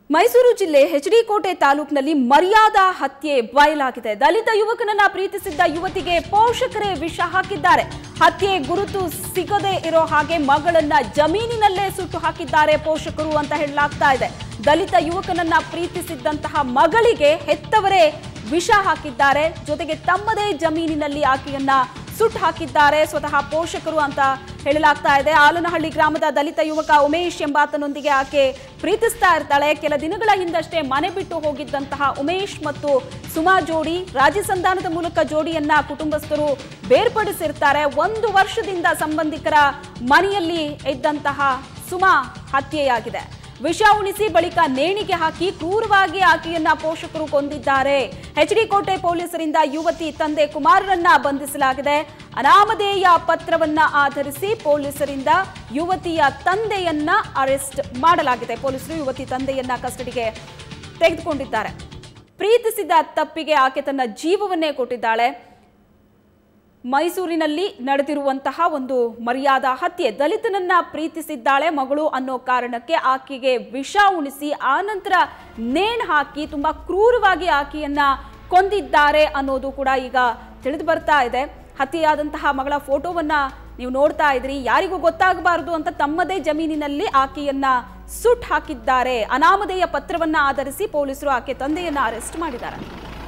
ಮೈಸೂರು ಜಿಲ್ಲೆ ಹೆಚ್ಡಿಕೋಟೆ ತಾಲೂಕಿನಲ್ಲಿ ಮರ್ಯಾದಾ ಹತ್ಯೆ ಬಯಲಾಗಿದೆ ದಲಿತ ಯುವಕನನ್ನ ಪ್ರೀತಿಸಿದ್ದ ಯುವತಿಗೆ ಪೋಷಕರೇ ವಿಷ ಹಾಕಿದ್ದಾರೆ ಹತ್ಯೆ ಗುರುತು ಸಿಗದೆ ಇರೋ ಹಾಗೆ ಮಗಳನ್ನ ಜಮೀನಿನಲ್ಲೇ ಸುಟ್ಟು ಹಾಕಿದ್ದಾರೆ ಪೋಷಕರು ಅಂತ ಹೇಳಲಾಗ್ತಾ ಇದೆ ದಲಿತ ಯುವಕನನ್ನ ಪ್ರೀತಿಸಿದ್ದಂತಹ ಮಗಳಿಗೆ ಹೆತ್ತವರೇ ವಿಷ ಹಾಕಿದ್ದಾರೆ ಜೊತೆಗೆ ತಮ್ಮದೇ ಜಮೀನಿನಲ್ಲಿ ಆಕೆಯನ್ನ ಸುಟ್ಟು ಹಾಕಿದ್ದಾರೆ ಸ್ವತಃ ಪೋಷಕರು ಅಂತ ಹೇಳಲಾಗ್ತಾ ಇದೆ ಆಲನಹಳ್ಳಿ ಗ್ರಾಮದ ದಲಿತ ಯುವಕ ಉಮೇಶ್ ಎಂಬಾತನೊಂದಿಗೆ ಆಕೆ ಪ್ರೀತಿಸ್ತಾ ಇರ್ತಾಳೆ ಕೆಲ ದಿನಗಳ ಹಿಂದಷ್ಟೇ ಮನೆ ಬಿಟ್ಟು ಹೋಗಿದ್ದಂತಹ ಉಮೇಶ್ ಮತ್ತು ಸುಮಾ ಜೋಡಿ ರಾಜ್ಯ ಸಂಧಾನದ ಮೂಲಕ ಜೋಡಿಯನ್ನ ಕುಟುಂಬಸ್ಥರು ಬೇರ್ಪಡಿಸಿರ್ತಾರೆ ಒಂದು ವರ್ಷದಿಂದ ಸಂಬಂಧಿಕರ ಮನೆಯಲ್ಲಿ ಇದ್ದಂತಹ ಸುಮಾ ಹತ್ಯೆಯಾಗಿದೆ ವಿಷ ಉಣಿಸಿ ಬಳಿಕ ನೇಣಿಗೆ ಹಾಕಿ ಕ್ರೂರವಾಗಿ ಆಕೆಯನ್ನ ಪೋಷಕರು ಕೊಂದಿದ್ದಾರೆ ಕೋಟೆ ಪೊಲೀಸರಿಂದ ಯುವತಿ ತಂದೆ ಕುಮಾರರನ್ನ ಬಂಧಿಸಲಾಗಿದೆ ಅನಾಮಧೇಯ ಪತ್ರವನ್ನ ಆಧರಿಸಿ ಪೊಲೀಸರಿಂದ ಯುವತಿಯ ತಂದೆಯನ್ನ ಅರೆಸ್ಟ್ ಮಾಡಲಾಗಿದೆ ಪೊಲೀಸರು ಯುವತಿ ತಂದೆಯನ್ನ ಕಸ್ಟಡಿಗೆ ತೆಗೆದುಕೊಂಡಿದ್ದಾರೆ ಪ್ರೀತಿಸಿದ ತಪ್ಪಿಗೆ ಆಕೆ ತನ್ನ ಜೀವವನ್ನೇ ಕೊಟ್ಟಿದ್ದಾಳೆ ಮೈಸೂರಿನಲ್ಲಿ ನಡೆದಿರುವಂತಹ ಒಂದು ಮರ್ಯಾದಾ ಹತ್ಯೆ ದಲಿತನನ್ನ ಪ್ರೀತಿಸಿದ್ದಾಳೆ ಮಗಳು ಅನ್ನೋ ಕಾರಣಕ್ಕೆ ಆಕೆಗೆ ವಿಷ ಉಣಿಸಿ ಆನಂತರ ನೇಣು ಹಾಕಿ ತುಂಬಾ ಕ್ರೂರವಾಗಿ ಆಕೆಯನ್ನ ಕೊಂದಿದ್ದಾರೆ ಅನ್ನೋದು ಕೂಡ ಈಗ ತಿಳಿದು ಬರ್ತಾ ಇದೆ ಹತ್ಯೆಯಾದಂತಹ ಮಗಳ ಫೋಟೋವನ್ನ ನೀವು ನೋಡ್ತಾ ಇದ್ರಿ ಯಾರಿಗೂ ಗೊತ್ತಾಗಬಾರದು ಅಂತ ತಮ್ಮದೇ ಜಮೀನಿನಲ್ಲಿ ಆಕೆಯನ್ನ ಸುಟ್ ಹಾಕಿದ್ದಾರೆ ಅನಾಮಧೇಯ ಪತ್ರವನ್ನ ಆಧರಿಸಿ ಪೊಲೀಸರು ಆಕೆ ತಂದೆಯನ್ನ ಅರೆಸ್ಟ್ ಮಾಡಿದ್ದಾರೆ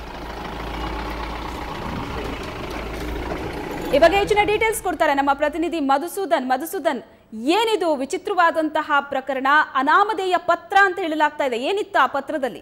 ಈ ಬಗ್ಗೆ ಹೆಚ್ಚಿನ ಡೀಟೇಲ್ಸ್ ಕೊಡ್ತಾರೆ ನಮ್ಮ ಪ್ರತಿನಿಧಿ ಮಧುಸೂದನ್ ಮಧುಸೂದನ್ ಏನಿದು ವಿಚಿತ್ರವಾದಂತಹ ಪ್ರಕರಣ ಅನಾಮಧೇಯ ಪತ್ರ ಅಂತ ಹೇಳಲಾಗ್ತಾ ಇದೆ ಏನಿತ್ತು ಆ ಪತ್ರದಲ್ಲಿ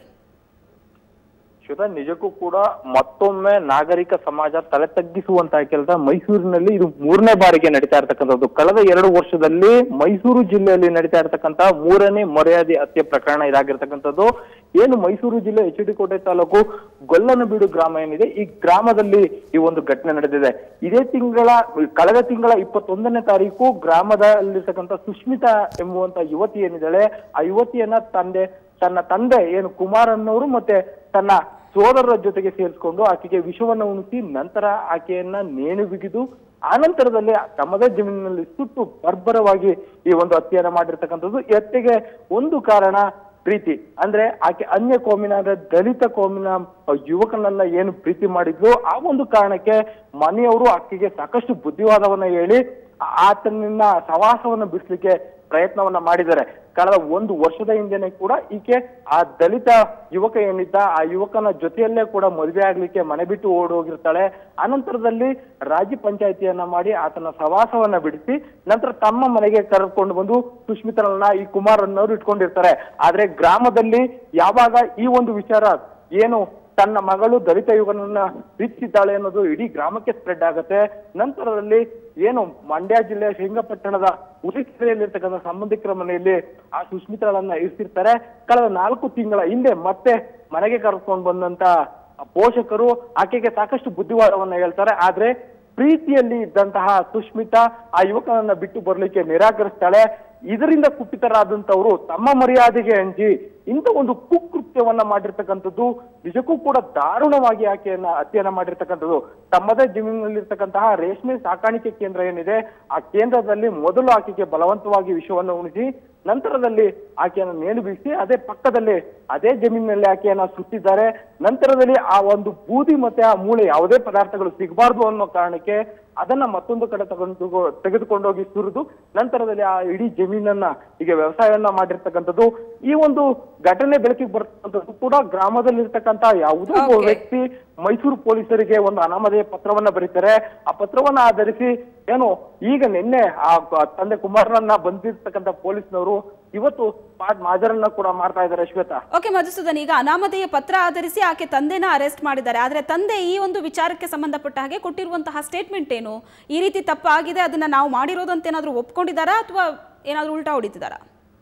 ಶ್ವೇತಾ ನಿಜಕ್ಕೂ ಕೂಡ ಮತ್ತೊಮ್ಮೆ ನಾಗರಿಕ ಸಮಾಜ ತಲೆ ತಗ್ಗಿಸುವಂತಹ ಕೆಲಸ ಮೈಸೂರಿನಲ್ಲಿ ಇದು ಮೂರನೇ ಬಾರಿಗೆ ನಡೀತಾ ಇರ್ತಕ್ಕಂಥದ್ದು ಕಳೆದ ಎರಡು ವರ್ಷದಲ್ಲಿ ಮೈಸೂರು ಜಿಲ್ಲೆಯಲ್ಲಿ ನಡೀತಾ ಇರ್ತಕ್ಕಂಥ ಮೂರನೇ ಮರ್ಯಾದೆ ಹತ್ಯೆ ಪ್ರಕರಣ ಇದಾಗಿರ್ತಕ್ಕಂಥದ್ದು ಏನು ಮೈಸೂರು ಜಿಲ್ಲೆ ಎಚ್ ಡಿ ಕೋಟೆ ತಾಲೂಕು ಗೊಲ್ಲನಬೀಡು ಗ್ರಾಮ ಏನಿದೆ ಈ ಗ್ರಾಮದಲ್ಲಿ ಈ ಒಂದು ಘಟನೆ ನಡೆದಿದೆ ಇದೇ ತಿಂಗಳ ಕಳೆದ ತಿಂಗಳ ಇಪ್ಪತ್ತೊಂದನೇ ತಾರೀಕು ಗ್ರಾಮದಲ್ಲಿರ್ತಕ್ಕಂಥ ಸುಷ್ಮಿತಾ ಎಂಬುವಂತ ಯುವತಿ ಏನಿದ್ದಾಳೆ ಆ ಯುವತಿಯನ್ನ ತಂದೆ ತನ್ನ ತಂದೆ ಏನು ಕುಮಾರ್ ಅನ್ನೋರು ಮತ್ತೆ ತನ್ನ ಸೋದರರ ಜೊತೆಗೆ ಸೇರಿಸ್ಕೊಂಡು ಆಕೆಗೆ ವಿಷವನ್ನ ಉಣಿಸಿ ನಂತರ ಆಕೆಯನ್ನ ನೇಣು ಬಿಗಿದು ಆನಂತರದಲ್ಲಿ ತಮ್ಮದೇ ಜಮೀನಿನಲ್ಲಿ ಸುಟ್ಟು ಬರ್ಬರವಾಗಿ ಈ ಒಂದು ಹತ್ಯೆಯನ್ನ ಮಾಡಿರ್ತಕ್ಕಂಥದ್ದು ಈ ಹತ್ಯೆಗೆ ಒಂದು ಕಾರಣ ಪ್ರೀತಿ ಅಂದ್ರೆ ಆಕೆ ಅನ್ಯ ಕೋಮಿನ ಅಂದ್ರೆ ದಲಿತ ಕೋಮಿನ ಯುವಕನನ್ನ ಏನು ಪ್ರೀತಿ ಮಾಡಿದ್ಲು ಆ ಒಂದು ಕಾರಣಕ್ಕೆ ಮನೆಯವರು ಆಕೆಗೆ ಸಾಕಷ್ಟು ಬುದ್ಧಿವಾದವನ್ನ ಹೇಳಿ ಆತನಿನ್ನ ಸವಾಸವನ್ನ ಬಿಡಿಸ್ಲಿಕ್ಕೆ ಪ್ರಯತ್ನವನ್ನ ಮಾಡಿದ್ದಾರೆ ಕಳೆದ ಒಂದು ವರ್ಷದ ಹಿಂದೆನೆ ಕೂಡ ಈಕೆ ಆ ದಲಿತ ಯುವಕ ಏನಿದ್ದ ಆ ಯುವಕನ ಜೊತೆಯಲ್ಲೇ ಕೂಡ ಮದುವೆ ಆಗ್ಲಿಕ್ಕೆ ಮನೆ ಬಿಟ್ಟು ಓಡಿ ಹೋಗಿರ್ತಾಳೆ ಅನಂತರದಲ್ಲಿ ರಾಜ್ಯ ಪಂಚಾಯತಿಯನ್ನ ಮಾಡಿ ಆತನ ಸವಾಸವನ್ನ ಬಿಡಿಸಿ ನಂತರ ತಮ್ಮ ಮನೆಗೆ ಕರೆದುಕೊಂಡು ಬಂದು ಸುಷ್ಮಿತರನ್ನ ಈ ಕುಮಾರ್ ಅನ್ನೋರು ಇಟ್ಕೊಂಡಿರ್ತಾರೆ ಆದ್ರೆ ಗ್ರಾಮದಲ್ಲಿ ಯಾವಾಗ ಈ ಒಂದು ವಿಚಾರ ಏನು ತನ್ನ ಮಗಳು ದಲಿತ ಯುವಕನನ್ನ ಪ್ರೀತಿಸಿದ್ದಾಳೆ ಅನ್ನೋದು ಇಡೀ ಗ್ರಾಮಕ್ಕೆ ಸ್ಪ್ರೆಡ್ ಆಗುತ್ತೆ ನಂತರದಲ್ಲಿ ಏನು ಮಂಡ್ಯ ಜಿಲ್ಲೆಯ ಶ್ರೀರಂಗಪಟ್ಟಣದ ಉಳಿಕೆರೆಯಲ್ಲಿರ್ತಕ್ಕಂಥ ಸಂಬಂಧಿಕರ ಮನೆಯಲ್ಲಿ ಆ ಸುಷ್ಮಿತಳನ್ನ ಇರಿಸಿರ್ತಾರೆ ಕಳೆದ ನಾಲ್ಕು ತಿಂಗಳ ಹಿಂದೆ ಮತ್ತೆ ಮನೆಗೆ ಕರೆದುಕೊಂಡು ಬಂದಂತ ಪೋಷಕರು ಆಕೆಗೆ ಸಾಕಷ್ಟು ಬುದ್ಧಿವಾದವನ್ನ ಹೇಳ್ತಾರೆ ಆದ್ರೆ ಪ್ರೀತಿಯಲ್ಲಿ ಇದ್ದಂತಹ ಸುಷ್ಮಿತಾ ಆ ಯುವಕನನ್ನ ಬಿಟ್ಟು ಬರ್ಲಿಕ್ಕೆ ನಿರಾಕರಿಸ್ತಾಳೆ ಇದರಿಂದ ಕುಪಿತರಾದಂತವರು ತಮ್ಮ ಮರ್ಯಾದೆಗೆ ಅಂಜಿ ಇಂಥ ಒಂದು ಕುಕೃತ್ಯವನ್ನ ಮಾಡಿರ್ತಕ್ಕಂಥದ್ದು ನಿಜಕ್ಕೂ ಕೂಡ ದಾರುಣವಾಗಿ ಆಕೆಯನ್ನ ಹತ್ಯೆಯನ್ನ ಮಾಡಿರ್ತಕ್ಕಂಥದ್ದು ತಮ್ಮದೇ ಜಮೀನಿನಲ್ಲಿರ್ತಕ್ಕಂತಹ ರೇಷ್ಮೆ ಸಾಕಾಣಿಕೆ ಕೇಂದ್ರ ಏನಿದೆ ಆ ಕೇಂದ್ರದಲ್ಲಿ ಮೊದಲು ಆಕೆಗೆ ಬಲವಂತವಾಗಿ ವಿಷವನ್ನು ಉಣಿಸಿ ನಂತರದಲ್ಲಿ ಆಕೆಯನ್ನ ನೇಣು ಬೀಸಿ ಅದೇ ಪಕ್ಕದಲ್ಲಿ ಅದೇ ಜಮೀನಿನಲ್ಲಿ ಆಕೆಯನ್ನ ಸುತ್ತಿದ್ದಾರೆ ನಂತರದಲ್ಲಿ ಆ ಒಂದು ಬೂದಿ ಮತ್ತೆ ಆ ಮೂಳೆ ಯಾವುದೇ ಪದಾರ್ಥಗಳು ಸಿಗಬಾರ್ದು ಅನ್ನೋ ಕಾರಣಕ್ಕೆ ಅದನ್ನ ಮತ್ತೊಂದು ಕಡೆ ತಗೊಂಡು ತೆಗೆದುಕೊಂಡೋಗಿ ಸುರಿದು ನಂತರದಲ್ಲಿ ಆ ಇಡೀ ಜಮೀನನ್ನ ಈಗ ವ್ಯವಸಾಯವನ್ನ ಮಾಡಿರ್ತಕ್ಕಂಥದ್ದು ಈ ಒಂದು ಘಟನೆ ಬೆಳಕಿಗೆ ಬರ್ತಕ್ಕಂಥದ್ದು ಕೂಡ ಗ್ರಾಮದಲ್ಲಿರ್ತಕ್ಕಂಥ ಯಾವುದೋ ಒಬ್ಬ Okay. ವ್ಯಕ್ತಿ ಮೈಸೂರು ಪೊಲೀಸರಿಗೆ ಒಂದು ಅನಾಮಧೇಯ ಪತ್ರವನ್ನ ಬರೀತಾರೆ ಆ ಪತ್ರವನ್ನ ಆಧರಿಸಿ ಏನು ಈಗ ನಿನ್ನೆ ಆ ಕ- ತಂದೆ ಕುಮಾರನನ್ನ ಬಂದಿರ್ತಕ್ಕಂಥ ಪೊಲೀಸ್ನವರು ಇವತ್ತು ಸ್ಪಾಟ್ ಮಾಜರನ್ನ ಕೂಡ ಮಾಡ್ತಾ ಇದ್ದಾರೆ ಶ್ವೇತಾ ಓಕೆ ಮಧುಸೂದನ್ ಈಗ ಅನಾಮಧೇಯ ಪತ್ರ ಆಧರಿಸಿ ಆಕೆ ತಂದೆನ ಅರೆಸ್ಟ್ ಮಾಡಿದ್ದಾರೆ ಆದ್ರೆ ತಂದೆ ಈ ಒಂದು ವಿಚಾರಕ್ಕೆ ಸಂಬಂಧಪಟ್ಟ ಹಾಗೆ ಕೊಟ್ಟಿರುವಂತಹ ಸ್ಟೇಟ್ಮೆಂಟ್ ಏನು ಈ ರೀತಿ ತಪ್ಪಾಗಿದೆ ಅದನ್ನ ನಾವು ಮಾಡಿರೋದಂತ ಏನಾದ್ರೂ ಒಪ್ಕೊಂಡಿದ್ದಾರಾ ಅಥವಾ ಏನಾದ್ರೂ ಉಲ್ಟಾ ಹೊಡಿತಿದ್ದಾರಾ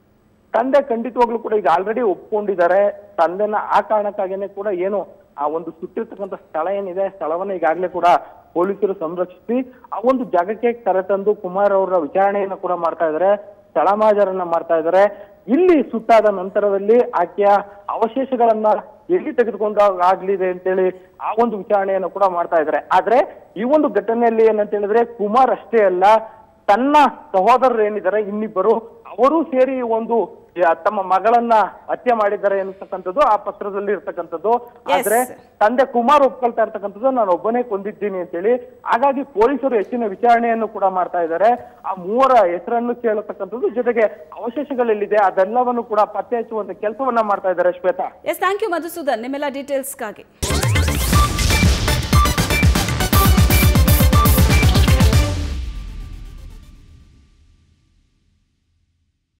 ತಂದೆ ಖಂಡಿತವಾಗ್ಲೂ ಕೂಡ ಈಗ ಆಲ್ರೆಡಿ ಒಪ್ಕೊಂಡಿದ್ದಾರೆ ತಂದೆನ ಆ ಕಾರಣಕ್ಕಾಗಿನೇ ಕೂಡ ಏನು ಆ ಒಂದು ಸುಟ್ಟಿರ್ತಕ್ಕಂಥ ಸ್ಥಳ ಏನಿದೆ ಸ್ಥಳವನ್ನ ಈಗಾಗಲೇ ಕೂಡ ಪೊಲೀಸರು ಸಂರಕ್ಷಿಸಿ ಆ ಒಂದು ಜಾಗಕ್ಕೆ ಕರೆತಂದು ಕುಮಾರ್ ಅವರ ವಿಚಾರಣೆಯನ್ನ ಕೂಡ ಮಾಡ್ತಾ ಇದ್ದಾರೆ ಸ್ಥಳಮಾಜರನ್ನ ಮಾಡ್ತಾ ಇದ್ದಾರೆ ಇಲ್ಲಿ ಸುಟ್ಟಾದ ನಂತರದಲ್ಲಿ ಆಕೆಯ ಅವಶೇಷಗಳನ್ನ ಎಲ್ಲಿ ತೆಗೆದುಕೊಂಡು ಆಗ್ಲಿದೆ ಅಂತೇಳಿ ಆ ಒಂದು ವಿಚಾರಣೆಯನ್ನು ಕೂಡ ಮಾಡ್ತಾ ಇದ್ದಾರೆ ಆದ್ರೆ ಈ ಒಂದು ಘಟನೆಯಲ್ಲಿ ಏನಂತ ಹೇಳಿದ್ರೆ ಕುಮಾರ್ ಅಷ್ಟೇ ಅಲ್ಲ ತನ್ನ ಸಹೋದರರು ಏನಿದ್ದಾರೆ ಇನ್ನಿಬ್ಬರು ಅವರು ಸೇರಿ ಒಂದು ಯಾ- ತಮ್ಮ ಮಗಳನ್ನ ಹತ್ಯೆ ಮಾಡಿದ್ದಾರೆ ಎನ್ತಕ್ಕಂಥದ್ದು ಆ ಪತ್ರದಲ್ಲಿ ಇರ್ತಕ್ಕಂಥದ್ದು ಆದ್ರೆ ತಂದೆ ಕುಮಾರ್ ಒಪ್ಕೊಳ್ತಾ ಇರ್ತಕ್ಕಂಥದ್ದು ನಾನು ಒಬ್ಬನೇ ಕೊಂದಿದ್ದೀನಿ ಅಂತೇಳಿ ಹಾಗಾಗಿ ಪೊಲೀಸರು ಹೆಚ್ಚಿನ ವಿಚಾರಣೆಯನ್ನು ಕೂಡ ಮಾಡ್ತಾ ಇದ್ದಾರೆ ಆ ಮೂವರ ಹೆಸರನ್ನು ಕೇಳತಕ್ಕಂಥದ್ದು ಜೊತೆಗೆ ಅವಶೇಷಗಳೆಲ್ಲಿದೆ ಅದೆಲ್ಲವನ್ನು ಕೂಡ ಪತ್ತೆ ಹಚ್ಚುವಂತ ಕೆಲಸವನ್ನ ಮಾಡ್ತಾ ಇದ್ದಾರೆ Shweta S thank you Madhusudan ನಿಮ್ಮೆಲ್ಲ ಡೀಟೇಲ್ಸ್ಗಾಗಿ